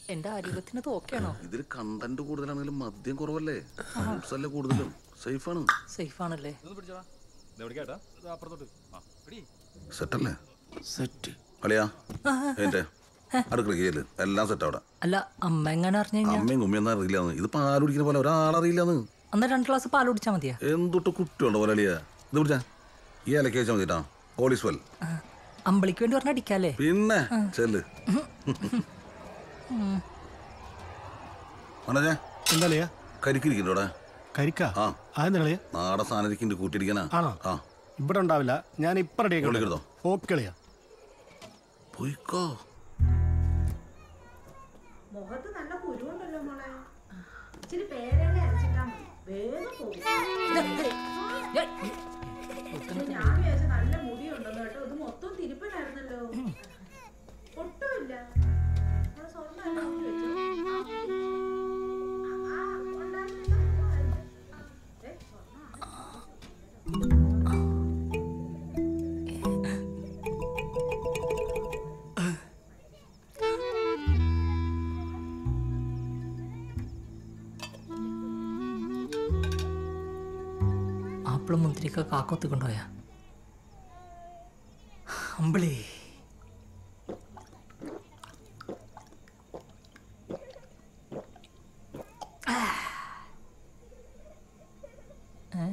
എന്റെ ആരോഗ്യത്തിന് തോക്കെയാണോ ഇതിൽ കണ്ടന്റ് കൂടുതലാണെങ്കിലും മദ്യം കുറവല്ലേ ഫ്രൂട്ട്സ് അല്ലേ കൂടുതലും സേഫ് ആണ് സേഫ് ആണല്ലേ സെറ്റ് അല്ലേ സെറ്റ് അളിയാ എന്റെ അടുക്കള കേല് എല്ലാം സെറ്റ് അവിടെ അല്ല അമ്മ എങ്ങനെ അറിഞ്ഞു കഴിഞ്ഞാ അമ്മയും കുമ്മിയൊന്നും അറിയില്ലാന്ന് ഇത് പാൽ കുടിക്കുന്ന പോലെ ഒരാളറിയില്ലാന്ന് അന്ന് രണ്ട് ഗ്ലാസ് പാൽ കുടിച്ചാ മതിയാ എന്തൊട്ട് കുട്ടിയുണ്ടോ പോലെ അളിയാ ഇത് പിടിച്ചാ ഈ ഇലക്ക് വെച്ചാൽ മതിട്ടാ പോലീസ് വെൽ ആ, അമ്പിളിക്ക് വേണ്ടി പറഞ്ഞ അടിക്കാല്ലേ പിന്നെ ചെല്ല് മനോജേ എന്താ കളിയാ കരിക്കിരിക്കണ്ടോ അവിടെ കരിക്ക ആ അതെന്താ കളിയാ നാടൻ സാധനം ഇരിക്കുന്നുണ്ട് കൂട്ടിയിരിക്കാനാ ആണോ ആ ഇവിടെ ഉണ്ടാവില്ല ഞാൻ ഇപ്പൊ റെഡി വിളിക്കരുതോ? ഓക്കെ കളിയാ പോയിക്കോ മുഖത്ത് നല്ല കുരുണ്ടല്ലോ മോളെ ഇച്ചിരി പേരല്ലേ അരച്ചിട്ടാ മതി വേഗം പോകും ഞാൻ വിചാരിച്ചു നല്ല മുടിയുണ്ടെന്ന് കേട്ടോ ഇത് മൊത്തം തിരുപ്പനായിരുന്നല്ലോ ഒട്ടുമില്ല മോളെ സ്വർണ്ണം എല്ലാം ഊരി വെച്ചോ? ആ, ആ, ഉണ്ടായിരുന്നില്ല. ഏ, സ്വർണ്ണം ആപ്പിളും മുന്തിരിക്ക കാക്കൊത്തി കൊണ്ടുപോയാ അമ്പിളി ആ. ഏ?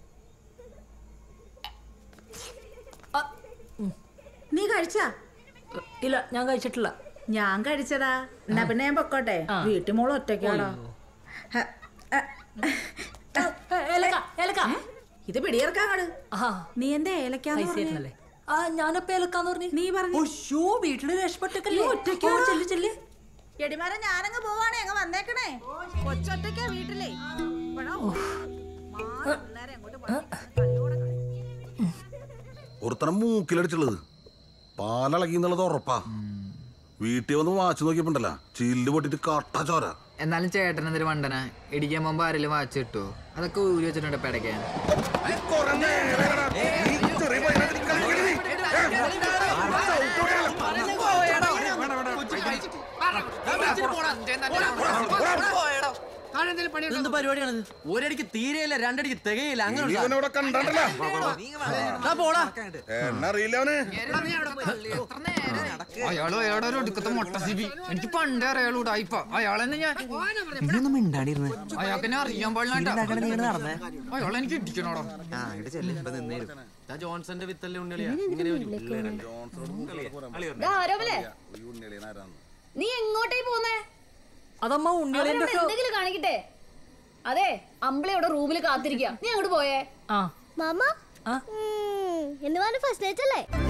ആ, നീ കഴിച്ചാ ഇല്ല ഞാൻ കഴിച്ചിട്ടില്ല ഞാൻ കഴിച്ചടാ എന്നാ പിന്നെ ഞാൻ പൊക്കോട്ടെ വീട്ടിൽ മോള് ഒറ്റയ്ക്കാണോ ഹ, അ, ഏ, ഏലക്ക ഏലക്ക ഇത് പിടിയിറക്കാങ്ങട് ആ നീ എന്താ ഏലക്കാന്ന് പൈസ പറഞ്ഞേ? ആയിരുന്നല്ലേ ആ ഞാനപ്പോ ഏലക്കാന്ന് പറഞ്ഞു നീ പറഞ്ഞു ഒശോ വീട്ടില് രക്ഷപ്പെട്ടല്ലേ നീ ഒറ്റയ്ക്കാണോ? ഓ, ചെല്ല് ചെല്ല് എടിമാരെ ഞാനങ്ങ് പോവാണേ അങ്ങ് വന്നേക്കണേ കൊച്ചൊറ്റയ്ക്കാ വീട്ടിലേ ഇപ്പഴാ മാറി പിള്ളേരെ അങ്ങോട്ട് പഠിപ്പിക്കണം. കളിയോടെ കളി. ഒരുത്തനം മൂക്കിലടിച്ചുള്ളത് പാലളക്കി എന്നുള്ളത് ഉറപ്പാ വീട്ടിൽ വന്ന് വാച്ച് നോക്കിയപ്പോണ്ടല്ല ചില്ല് പൊട്ടിട്ട് കട്ട ചോര എന്നാലും ചേട്ടൻ എന്തൊരു മണ്ടന ഇടിക്കാൻ പോകുമ്പോ ആരെങ്കിലും വാച്ച് കിട്ടുമോ അതൊക്കെ ഊരി വെച്ചിട്ടുണ്ട് പെടയ്ക്കാൻ എന്ത് പരിപാടിയാണിത് ഒരടിക്ക് തീരെയില്ല രണ്ടടിക്ക് തികയില്ല അങ്ങനെ ഒരു സാധനം. ദാ പോടാ അയാള് അയാളുടെ ഒരു ഒടുക്കത്തെ മൊട്ട സിബി എനിക്ക് പണ്ടേ അറിയാളൂ ഉടായിപ്പ അയാളെന്നെ ഞാൻ ഇതൊന്നും മിണ്ടാണ്ടിരുന്ന് അയാൾക്ക് എന്നെ അറിയാൻ പാടില്ല നടന്നേ അയാളെ എനിക്ക് ഇടിക്കണോടാ ആ ഇവിടെ ചെല്ല് ഇപ്പൊ നിന്നേരും ദാ ജോൺസന്റെ വിത്തല്ലേ ഉണ്ണിളിയാ ഇങ്ങനെ ഒരു പിള്ളേരല്ലേ നീ എങ്ങോട്ടേ പോന്നേ അതമ്മ ഉണ്ണികളിന്റെ അവരവിടെ എന്തെങ്കിലും കാണിക്കട്ടെ അതെ അമ്പിളി അവിടെ റൂമിൽ കാത്തിരിക്കുക നീ അങ്ങോട്ട് പോയേ ആ മാമ ആ എന്ന് പറഞ്ഞ ഫസ്റ്റ് നൈറ്റ് അല്ലേ